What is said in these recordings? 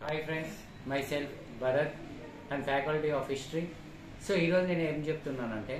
hi friends my self Bharat and faculty of history so ఈరోజు నేను ఏం చెప్తున్నానంటే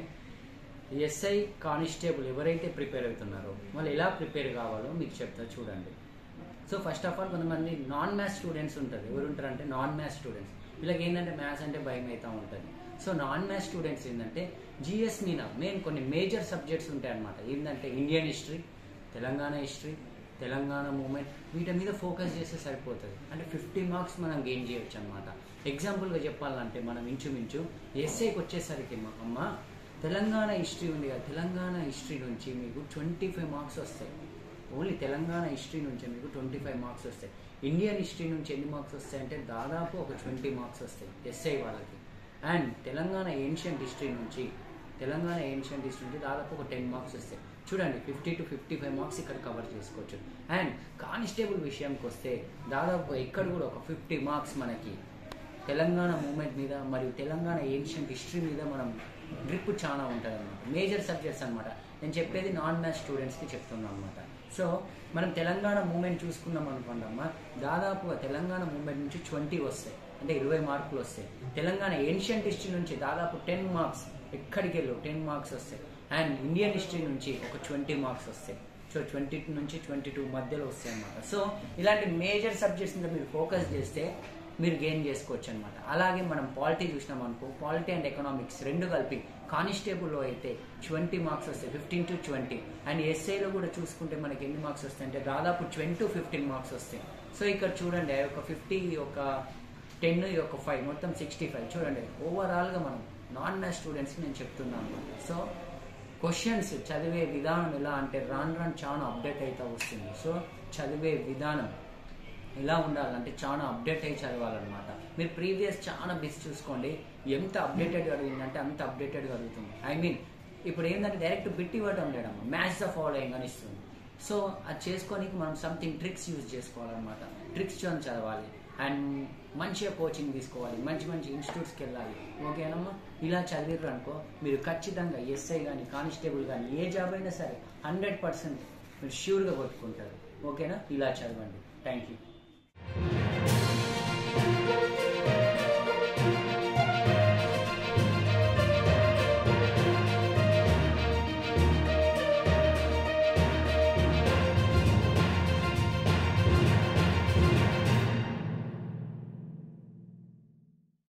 ఎస్ఐ కానిస్టేబుల్ ఎవరైతే ప్రిపేర్ అవుతున్నారో వాళ్ళు ఎలా ప్రిపేర్ కావాలో మీకు చెప్తా చూడండి సో ఫస్ట్ ఆఫ్ ఆల్ కొంతమంది నాన్ మ్యాథ్స్ స్టూడెంట్స్ ఉంటారు ఎవరు ఉంటారంటే నాన్ మ్యాథ్స్ స్టూడెంట్స్ వీళ్ళకి ఏంటంటే మ్యాథ్స్ అంటే భయం అవుతూ ఉంటుంది సో నాన్ మ్యాథ్స్ స్టూడెంట్స్ ఏంటంటే జిఎస్ మీద మెయిన్ కొన్ని మేజర్ సబ్జెక్ట్స్ ఉంటాయి అనమాట ఏంటంటే Indian history Telangana history Telangana movement వీటి మీద ఫోకస్ చేస్తే సరిపోతుంది అంటే ఫిఫ్టీ మార్క్స్ మనం గెయిన్ చేయొచ్చు అనమాట ఎగ్జాంపుల్గా చెప్పాలంటే మనం ఇంచుమించు ఎస్ఐకి వచ్చేసరికి మా అమ్మ తెలంగాణ హిస్టరీ ఉంది కదా తెలంగాణ హిస్టరీ నుంచి మీకు ట్వంటీ ఫైవ్ మార్క్స్ వస్తాయి ఓన్లీ తెలంగాణ హిస్టరీ నుంచి మీకు ట్వంటీ ఫైవ్ మార్క్స్ వస్తాయి ఇండియన్ హిస్టరీ నుంచి ఎన్ని మార్క్స్ వస్తాయి అంటే దాదాపు ఒక ట్వంటీ మార్క్స్ వస్తాయి ఎస్ఐ వాళ్ళకి అండ్ తెలంగాణ ఏన్షియంట్ హిస్టరీ నుంచి తెలంగాణ ఏన్షియంట్ హిస్టరీ నుంచి దాదాపు ఒక టెన్ మార్క్స్ వస్తాయి చూడండి fifty to fifty five marks ఇక్కడ కవర్ చేసుకోవచ్చు అండ్ కానిస్టేబుల్ విషయంకి వస్తే దాదాపు ఇక్కడ కూడా ఒక ఫిఫ్టీ మార్క్స్ మనకి తెలంగాణ మూమెంట్ మీద మరియు తెలంగాణ ఏన్షియంట్ హిస్టరీ మీద మనం గ్రిప్ చాలా ఉంటుంది అనమాట మేజర్ సబ్జెక్ట్స్ అనమాట నేను చెప్పేది నాన్ మ్యాథ్స్ స్టూడెంట్స్కి చెప్తున్నాను అనమాట సో మనం తెలంగాణ మూమెంట్ చూసుకున్నాం అనుకోండమ్మా దాదాపుగా తెలంగాణ మూమెంట్ నుంచి ట్వంటీ వస్తాయి అంటే ఇరవై మార్కులు వస్తాయి తెలంగాణ ఏన్షియంట్ హిస్టరీ నుంచి దాదాపు టెన్ మార్క్స్ ఎక్కడికి వెళ్ళు టెన్ మార్క్స్ వస్తాయి అండ్ ఇండియన్ హిస్టరీ నుంచి ఒక ట్వంటీ మార్క్స్ వస్తాయి సో ట్వంటీ నుంచి ట్వంటీ టూ మధ్యలో వస్తాయి అనమాట సో ఇలాంటి మేజర్ సబ్జెక్ట్స్ మీద మీరు ఫోకస్ చేస్తే మీరు గెయిన్ చేసుకోవచ్చు అనమాట అలాగే మనం పాలిటీ చూసినాం అనుకో పాలిటీ అండ్ ఎకనామిక్స్ రెండు కలిపి కానిస్టేబుల్లో అయితే ట్వంటీ మార్క్స్ వస్తాయి ఫిఫ్టీన్ టు ట్వంటీ అండ్ ఎస్ఐలో కూడా చూసుకుంటే మనకి ఎన్ని మార్క్స్ వస్తాయి అంటే దాదాపు ట్వంటీ ఫిఫ్టీన్ మార్క్స్ వస్తాయి సో ఇక్కడ చూడండి ఒక ఫిఫ్టీ ఒక టెన్ ఒక ఫైవ్ మొత్తం సిక్స్టీ ఫైవ్ చూడండి ఓవరాల్గా మనం నాన్ మ్యాథ్స్ స్టూడెంట్స్కి నేను చెప్తున్నాను అనమాట సో క్వశ్చన్స్ చదివే విధానం ఎలా అంటే రాను రాను చాలా అప్డేట్ అవుతూ వస్తుంది సో చదివే విధానం ఎలా ఉండాలంటే చాలా అప్డేట్ అయ్యి చదవాలన్నమాట మీరు ప్రీవియస్ చాలా బిస్ చూసుకోండి ఎంత అప్డేటెడ్గా అడిగిందంటే అంత అప్డేటెడ్గా అడుగుతుంది ఐ మీన్ ఇప్పుడు ఏంటంటే డైరెక్ట్ బిట్ ఇవ్వడం లేడమ్మా మ్యాచ్ ద ఫాలోయింగ్ అని ఇస్తుంది సో అది చేసుకోనికి మనం సంథింగ్ ట్రిక్స్ యూజ్ చేసుకోవాలన్నమాట ట్రిక్స్ చూని చదవాలి అండ్ మంచిగా కోచింగ్ తీసుకోవాలి మంచి మంచి ఇన్స్టిట్యూట్స్కి వెళ్ళాలి ఓకేనమ్మా ఇలా చదివారు అనుకో మీరు ఖచ్చితంగా ఎస్ఐ కానీ కానిస్టేబుల్ కానీ ఏ జాబ్ అయినా సరే హండ్రెడ్ పర్సెంట్ మీరు ష్యూర్గా కొట్టుకుంటారు ఓకేనా ఇలా చదవండి థ్యాంక్ యూ